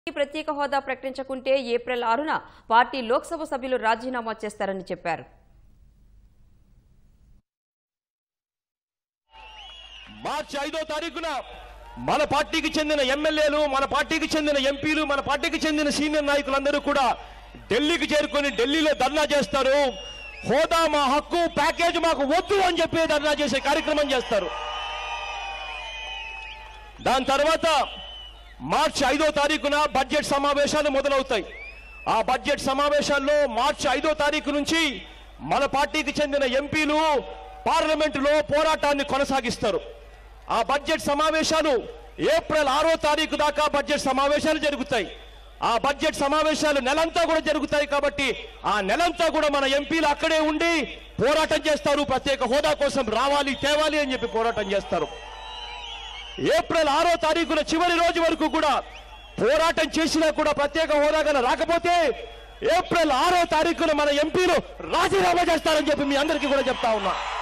ప్రత్యేక హోదా ప్రకటించకుంటే ఏప్రిల్ ఆరున పార్టీ లోక్సభ సభ్యులు రాజీనామా చేస్తారని చెప్పారు మార్చి ఐదో తారీఖున మన పార్టీకి చెందిన ఎమ్మెల్యేలు మన పార్టీకి చెందిన ఎంపీలు మన పార్టీకి చెందిన సీనియర్ నాయకులందరూ కూడా ఢిల్లీకి చేరుకొని ఢిల్లీలో ధర్నా చేస్తారు హోదా మా హక్కు ప్యాకేజ్ మాకు వద్దు అని చెప్పి ధర్నా చేసే కార్యక్రమం చేస్తారు దాని తర్వాత మార్చి ఐదో తారీఖున బడ్జెట్ సమావేశాలు మొదలవుతాయి ఆ బడ్జెట్ సమావేశాల్లో మార్చి ఐదో తారీఖు నుంచి మన పార్టీకి చెందిన ఎంపీలు పార్లమెంటులో పోరాటాన్ని కొనసాగిస్తారు ఆ బడ్జెట్ సమావేశాలు ఏప్రిల్ ఆరో తారీఖు దాకా బడ్జెట్ సమావేశాలు జరుగుతాయి ఆ బడ్జెట్ సమావేశాలు నెలంతా కూడా జరుగుతాయి కాబట్టి ఆ నెలంతా కూడా మన ఎంపీలు అక్కడే ఉండి పోరాటం చేస్తారు ప్రత్యేక హోదా కోసం రావాలి తేవాలి అని చెప్పి పోరాటం చేస్తారు ఏప్రిల్ ఆరో తారీఖున చివరి రోజు వరకు కూడా పోరాటం చేసినా కూడా ప్రత్యేక హోదా గల రాకపోతే ఏప్రిల్ ఆరో తారీఖున మన ఎంపీలు రాజీనామా చేస్తారని చెప్పి మీ అందరికీ కూడా చెప్తా ఉన్నా